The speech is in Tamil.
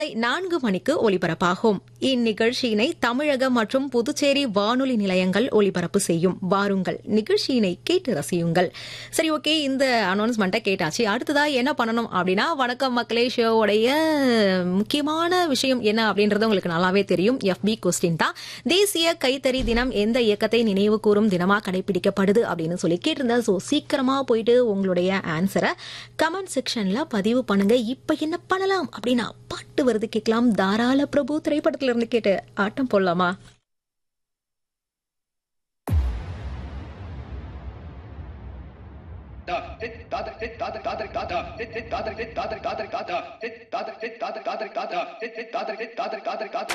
நான்கு மணிக்கு ஒலிபரப்பாகும் இந்நிகழ்ச்சியினை தமிழக மற்றும் புதுச்சேரி வானொலி நிலையங்கள் ஒலிபரப்பு செய்யும் வாருங்கள் நிகழ்ச்சியினை கேட்டு ரசியுங்கள் சரி ஓகே இந்த அனௌன்ஸ்மெண்ட்டை கேட்டாச்சு அடுத்ததா என்ன பண்ணணும் அப்படின்னா வணக்கம் மக்களே ஷோவுடைய முக்கியமான விஷயம் என்ன அப்படின்றது உங்களுக்கு நல்லாவே தெரியும் எஃபி கொஸ்டின் தான் தேசிய கைத்தறி தினம் எந்த இயக்கத்தை நினைவு கூறும் தினமா கடைபிடிக்கப்படுது அப்படின்னு சொல்லி கேட்டிருந்தா ஸோ சீக்கிரமா போயிட்டு உங்களுடைய ஆன்சரை கமெண்ட் செக்ஷன்ல பதிவு பண்ணுங்க இப்ப என்ன பண்ணலாம் அப்படின்னா பாட்டு வருது கேட்கலாம் தாராள பிரபு திரைப்படத்துல இருந்து கேட்டு ஆட்டம் போடலாமா காதல்